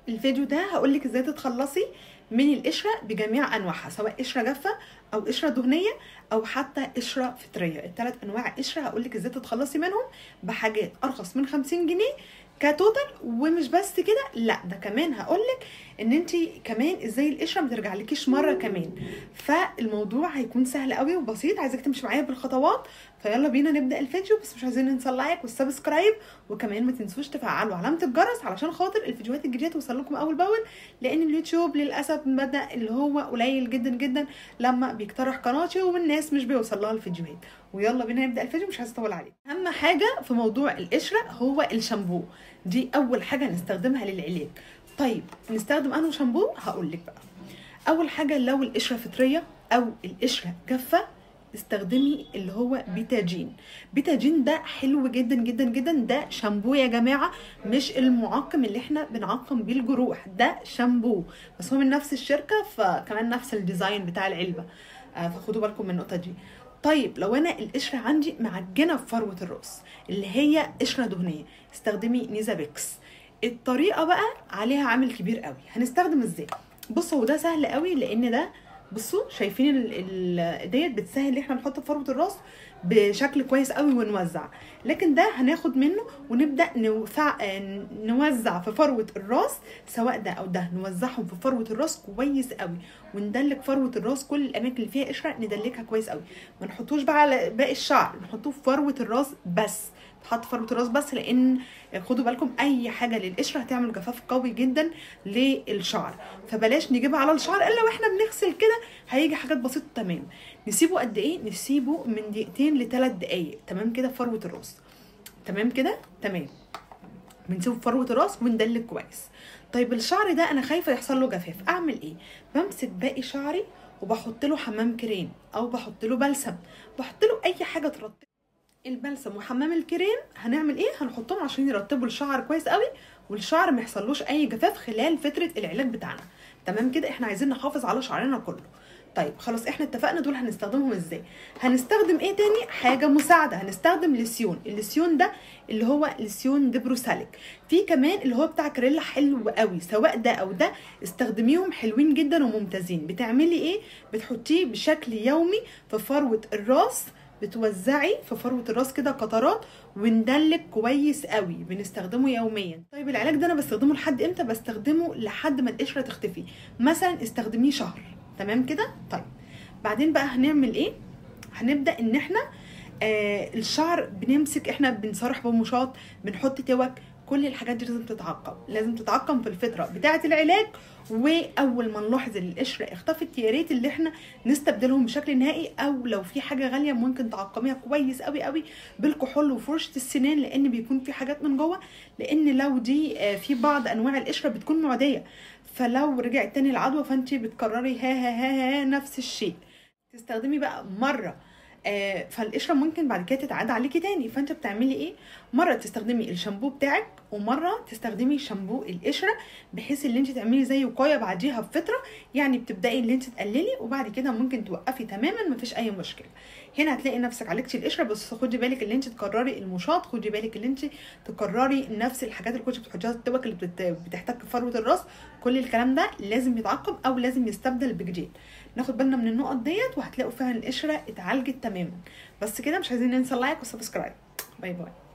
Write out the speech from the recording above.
الفيديو ده هقولك ازاي تتخلصي من القشره بجميع انواعها سواء قشره جافه او قشره دهنيه او حتى قشره فطريه الثلاث انواع قشره هقولك ازاي تتخلصي منهم بحاجات ارخص من 50 جنيه كتوتال ومش بس كده لا ده كمان هقولك ان انت كمان ازاي القشره ما ترجعلكيش مره كمان فالموضوع هيكون سهل قوي وبسيط عايزاك تمشي معايا بالخطوات فيلا بينا نبدا الفيديو بس مش عايزين ننسى اللايك والسبسكرايب وكمان ما تنسوش تفعلوا علامه الجرس علشان خاطر الفيديوهات الجديده توصل لكم اول باول لان اليوتيوب للاسف بدا اللي هو قليل جدا جدا لما بيقترح قناتي والناس مش بيوصل لها الفيديوهات ويلا بينا نبدا الفيديو مش عايزه اطول عليك اهم حاجه في موضوع القشره هو الشامبو دي اول حاجه نستخدمها للعلاج طيب نستخدم انه شامبو هقول لك بقى اول حاجه لو القشره فطريه او القشره جافه استخدمي اللي هو بيتاجين بيتاجين ده حلو جدا جدا جدا ده شامبو يا جماعه مش المعقم اللي احنا بنعقم بيه الجروح ده شامبو بس هو من نفس الشركه فكمان نفس الديزاين بتاع العلبه آه فخدوا بالكم من النقطه دي طيب لو انا القشره عندي معجنه في فروه الراس اللي هي قشره دهنيه استخدمي نيزابيكس الطريقه بقى عليها عامل كبير قوي هنستخدم ازاي بصوا ده سهل قوي لان ده بصوا شايفين ال ديت بتسهل ان احنا نحط في فروه الراس بشكل كويس قوي ونوزع لكن ده هناخد منه ونبدا نوزع نوزع في فروه الراس سواء ده او ده نوزعهم في فروه الراس كويس قوي وندلك فروه الراس كل الاماكن اللي فيها قشره ندلكها كويس قوي ما نحطوش بقى على باقي الشعر نحطوه في فروه الراس بس تحط فروه الراس بس لان خدوا بالكم اي حاجه للقشره هتعمل جفاف قوي جدا للشعر فبلاش نجيبها على الشعر الا واحنا بنغسل كده هيجي حاجات بسيطه تمام نسيبه قد ايه نسيبه من دقيقتين لثلاث دقايق تمام كده في فروه الراس تمام كده تمام بنسيبه في فروه الراس وندلك كويس طيب الشعر ده انا خايفه يحصل له جفاف اعمل ايه بمسك باقي شعري وبحط له حمام كريم او بحط له بلسم بحط له اي حاجه ترطب البلسم وحمام الكريم هنعمل ايه هنحطهم عشان يرطبوا الشعر كويس قوي والشعر ما يحصلوش اي جفاف خلال فتره العلاج بتاعنا تمام كده احنا عايزين نحافظ على شعرنا كله طيب خلاص احنا اتفقنا دول هنستخدمهم ازاي هنستخدم ايه تاني حاجه مساعده هنستخدم لسيون اللسيون ده اللي هو لسيون دبروساليك في كمان اللي هو بتاع كريلا حلو قوي سواء ده او ده استخدميهم حلوين جدا وممتازين بتعملي ايه بتحطيه بشكل يومي في فروه الراس بتوزعي في فروه الراس كده قطرات وندلك كويس قوي بنستخدمه يوميا طيب العلاج ده انا بستخدمه لحد امتى بستخدمه لحد ما القشره تختفي مثلا استخدميه شهر تمام كده طيب بعدين بقى هنعمل ايه هنبدا ان احنا آه الشعر بنمسك احنا بنسرح بمشاط بنحط توك كل الحاجات دي لازم تتعقم لازم تتعقم في الفتره بتاعه العلاج واول ما نلاحظ ان القشره اختفت يا ريت اللي احنا نستبدلهم بشكل نهائي او لو في حاجه غاليه ممكن تعقميها كويس قوي قوي بالكحول وفرشه السنان لان بيكون في حاجات من جوه لان لو دي في بعض انواع القشره بتكون معديه فلو رجعت تاني العدوى فانت بتكرري ها ها ها, ها نفس الشيء تستخدمي بقى مره آه فالقشره ممكن بعد كده تتعاد عليكي تاني فانت بتعملي ايه مره تستخدمي الشامبو بتاعك ومره تستخدمي شامبو القشره بحيث ان انت تعملي زي وقايه بعديها بفتره يعني بتبداي ان انت تقللي وبعد كده ممكن توقفي تماما مفيش اي مشكله هنا هتلاقي نفسك عالجتي القشره بس خدي بالك ان انت تكرري المشاط خدي بالك ان انت تكرري نفس الحاجات اللي كنت بتحطيها التوك اللي بتحتك فروه الراس كل الكلام ده لازم يتعقم او لازم يستبدل بجديد ناخد بالنا من النقط ديت وهتلاقوا فعلا القشره اتعالجت تماما بس كده مش عايزين ننسى اللايك والسبسكرايب باي باي